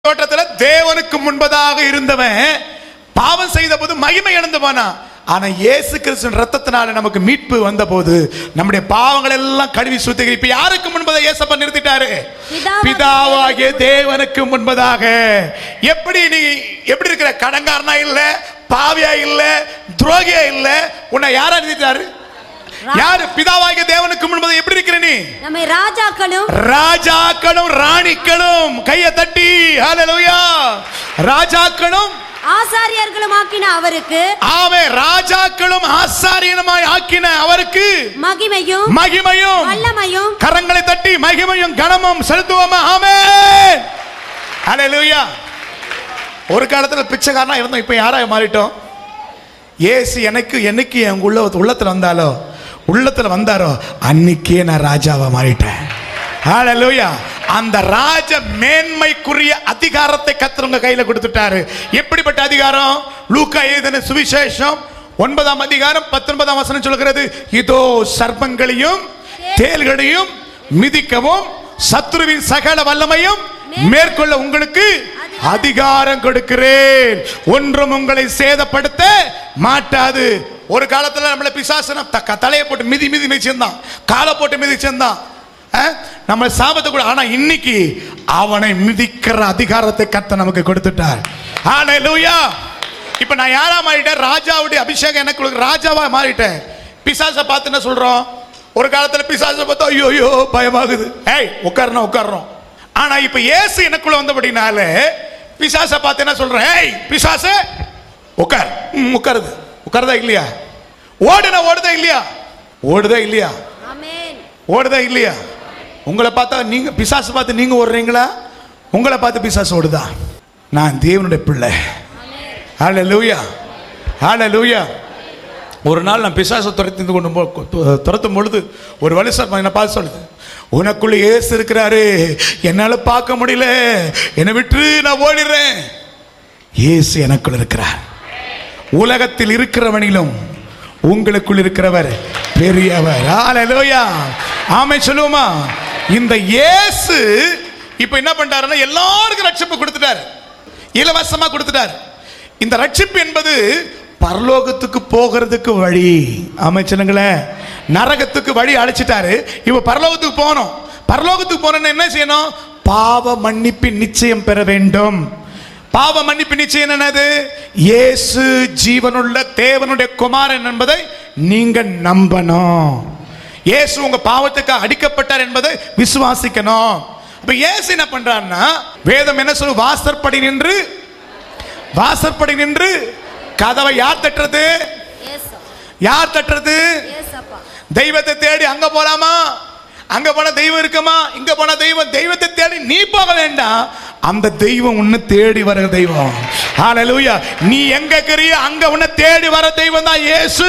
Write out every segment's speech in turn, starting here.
தோட்டத்துல தேவனுக்கு முன்பதாக இருந்தவன் பாவம் செய்த போது மகிமை இழந்து போனான் ஆனா இயேசு கிறிஸ்துவின் ரத்தத்தினால நமக்கு மீட்பு வந்த போது நம்முடைய பாவங்கள் எல்லாம் கழுவி சுத்திகரி இப்ப யாருக்கு முன்பதாக இயேசப்பா நிறுத்திட்டாரு பிதாவாகிய பிதாவாகிய தேவனுக்கு முன்பதாக எப்படி நீ எப்படி இருக்கிற கடங்காரனா இல்ல பாவியா இல்ல துரோகியா இல்ல உன்னை யாரா நிறுத்திட்டாரு யாரு பிதாவாகிய தேவனுக்கு முன்பதாக எப்படி இருக்கிற நீ நம்மை ராஜாக்களும் ராஜாக்களும் ராணிகளும் கையை தட்டி ஹalleluya ராஜாக்களும் ஆசாரியர்களும் ஆக்கின அவருக்கு ஆமே ராஜாக்களும் ஆசாரியனுமாய் ஆக்கின அவருக்கு மகிமையும் மகிமையும் வல்லமையும் கரங்களை தட்டி மகிமையும் கனமும் செலுத்துவோமா ஆமே ஹalleluya ஒரு காலத்துல பிச்சைக்காரனா இருந்தோம் இப்போ யாரா மாறிட்டோம் ஏசு எனக்கு என்னைக்கு என் உள்ள உள்ளத்துல வந்தாலோ உள்ளத்துல வந்தாரோ அன்னைக்கே நான் ராஜாவா மாறிட்டேன் ஹalleluya அந்த ராஜ மேன்மைக்குரிய அதிகாரத்தை கர்த்தர் கையில கொடுத்துட்டாரு எப்படிப்பட்ட அதிகாரம் லூக்கா எழுதின சுவிசேஷம் ஒன்பதாம் அதிகாரம் பத்தொன்பதாம் வசனம் சொல்கிறது இதோ சர்ப்பங்களையும் தேள்களையும் மிதிக்கவும் சத்ருவின் சகல வல்லமையும் மேற்கொள்ள உங்களுக்கு அதிகாரம் கொடுக்கிறேன் ஒன்றும் உங்களை சேதப்படுத்த மாட்டாது ஒரு காலத்துல நம்மள பிசாசனம் தக்க தலையை போட்டு மிதி மிதி மிதிச்சிருந்தான் காலை போட்டு மிதிச்சிருந்தான் அஹ், நம்ம சாபத்தை கூட ஆனா இன்னைக்கு அவனை மிதிக்கிற அதிகாரத்தை கத்த நமக்கு கொடுத்துட்டார் ஹalleluya இப்ப நான் யாரா மாறிட்டேன் ராஜாவுடைய அபிஷேகம் எனக்கு கொடுக்க- ராஜாவா மாறிட்டேன் பிசாசை பார்த்து என்ன சொல்றோம் ஒரு காலத்துல பிசாசை பார்த்தா ஐயோ ஐயோ பயமாகுது ஏய் உட்காரணும் உட்காரணும் ஆனா இப்ப இயேசு எனக்குள்ள வந்தபடினால பிசாசை பார்த்து என்ன சொல்றேன் ஏய் பிசாசே உட்கார் ம், உட்காருது உட்காருதா இல்லையா ஓடுனா ஓடுதா இல்லையா ஓடுதா இல்லையா ஆமென் ஓடுதா இல்லையா உங்களை பார்த்தா நீங்க பிசாசு பார்த்து நீங்க ஓடுறீங்களா உங்களை பார்த்து பிசாசு ஓடுதா நான் தேவனுடைய பிள்ளை ஹalleluya ஹalleluya ஒரு நாள் நான் பிசாசை துரத்தி கொண்டு போ- து- துரத்தும் பொழுது ஒரு வலிசர் என்னை பார்த்து சொல்லுது உனக்குள்ள ஏசு இருக்கிறாரு என்னால பார்க்க முடியல என்னை விட்டு நான் ஓடிடுறேன் இயேசு எனக்குள் இருக்கிறார் உலகத்தில் இருக்கிறவனிலும் உங்களுக்குள் இருக்கிறவர் பெரியவர் ஹalleluya ஆமை சொல்லுவோமா இந்த இயேசு இப்போ என்ன பண்றாருன்னா எல்லாருக்கும் ரட்சிப்பு கொடுத்துட்டாரு இலவசமா கொடுத்துட்டாரு இந்த ரட்சிப்பு என்பது பரலோகத்துக்கு போகிறதுக்கு வழி அமைச்சனுங்களேன் நரகத்துக்கு வழி அழைச்சிட்டாரு இப்ப பரலோகத்துக்கு போகணும் பரலோகத்துக்கு போனோம்னா என்ன செய்யணும் பாவ மன்னிப்பின் நிச்சயம் பெற வேண்டும் பாவ மன்னிப்பு நிச்சயம் என்னது இயேசு ஜீவனுள்ள தேவனுடைய குமாரன் என்பதை நீங்க நம்பணும் இயேசு உங்க பாவத்துக்கு அடிக்கப்பட்டார் என்பதை விசுவாசிக்கணும் அப்ப இயேசு என்ன பண்றாருன்னா வேதம் என்ன சொல்லு வாசற்படி நின்று வாசற்படி நின்று கதவை யார் தட்டுறது ஏசு யார் தட்டுறது ஏசப்பா தெய்வத்தை தேடி அங்க போலாமா அங்க போனா தெய்வம் இருக்குமா இங்க போனா தெய்வம் தெய்வத்தை தேடி நீ போக வேண்டாம் அந்த தெய்வம் உன்னை தேடி வர தெய்வம் ஹalleluya நீ எங்க இருக்கிறியோ அங்க உன்னை தேடி வர தெய்வம் தான் இயேசு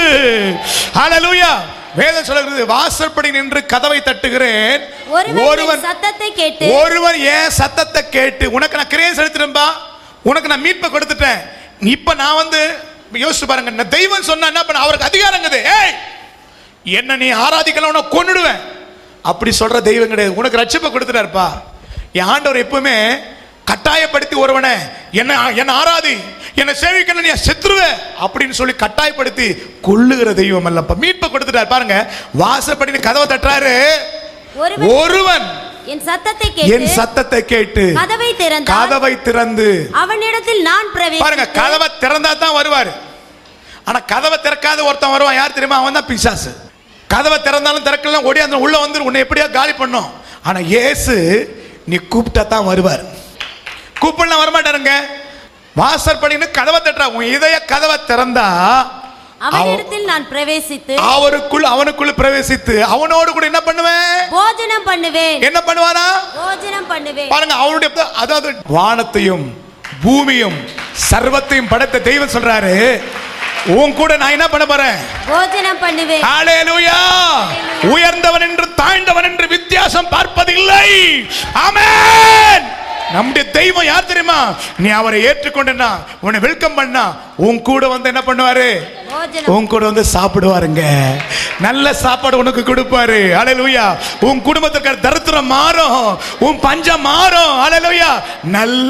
ஹalleluya வேதம் சொல்கிறது வாசற்படி நின்று கதவை தட்டுகிறேன் ஒருவன் என் சத்தத்தை கேட்டு ஒருவர் ஏன் சத்தத்தை கேட்டு உனக்கு நான் கிரேஸ் எடுத்துட்டேன்பா உனக்கு நான் மீட்பை கொடுத்துட்டேன் இப்ப நான் வந்து யோசிச்சு பாருங்க நான் தெய்வம் சொன்னா என்ன பண்ண அவருக்கு அதிகாரங்குது ஏய் என்ன நீ ஆராதிக்கலாம் உன்னை கொன்னுடுவேன் அப்படி சொல்ற தெய்வம் கிடையாது உனக்கு ரட்சிப்பை கொடுத்துட்டாருப்பா என் ஆண்டவர் எப்பவுமே கட்டாயப்படுத்தி ஒருவனை என்ன என்ன ஆராதி என்ன சேவிக்கணும் நீ செத்துருவ அப்படின்னு சொல்லி கட்டாயப்படுத்தி கொள்ளுகிற தெய்வம் அல்லப்பா மீட்பை கொடுத்துட்டார் பாருங்க வாசப்படி கதவை தட்டுறாரு ஒருவன் ஒருவன் என் சத்தத்தை என் கேட்டு சத்தத்தை கேட்டு கதவை திறந்தான் கதவை திறந்து அவனிடத்தில் நான் பாருங்க பிரவேசித்து கதவை திறந்தா தான் வருவாரு ஆனா கதவை திறக்காத ஒருத்தன் வருவான் யார் தெரியுமா அவன் தான் பிசாசு கதவை திறந்தாலும் திறக்கலாம் ஓடியாந்து உள்ள வந்து உன்னை எப்படியா காலி பண்ணும் ஆனா இயேசு நீ கூப்பிட்டா தான் வருவார் கூப்பிடலாம் வரமாட்டாருங்க வாசற்படின்னு கதவை தட்டுறா உன் இதய கதவை திறந்தா அவ- அவனிடத்தில் நான் பிரவேசித்து அவருக்குள் அவனுக்குள்ள பிரவேசித்து அவனோடு கூட என்ன பண்ணுவேன் போஜனம் பண்ணுவேன் என்ன பண்ணுவானா போஜனம் பண்ணுவேன் பாருங்க அவருடைய ப- அதாவது வானத்தையும் பூமியும் சர்வத்தையும் படைத்த தெய்வம் சொல்றாரு உன் கூட நான் என்ன பண்ண போறேன் போஜனம் பண்ணுவேன் ஹalleluya உயர்ந்தவன் என்று தாழ்ந்தவன் என்று வித்தியாசம் பார்ப்பதில்லை ஆமென் நம்முடைய தெய்வம் யார் தெரியுமா நீ அவரை ஏற்றுக்கொண்டனா உன்னை வெல்கம் பண்ணா உன் கூட வந்து என்ன பண்ணுவாரு போஜனம் உன் கூட வந்து சாப்பிடுவாருங்க நல்ல சாப்பாடு உனக்கு கொடுப்பாரு அலலுயா உன் குடும்பத்துக்கு தரித்திரம் மாறும் உன் பஞ்சம் மாறும் அலலுயா நல்ல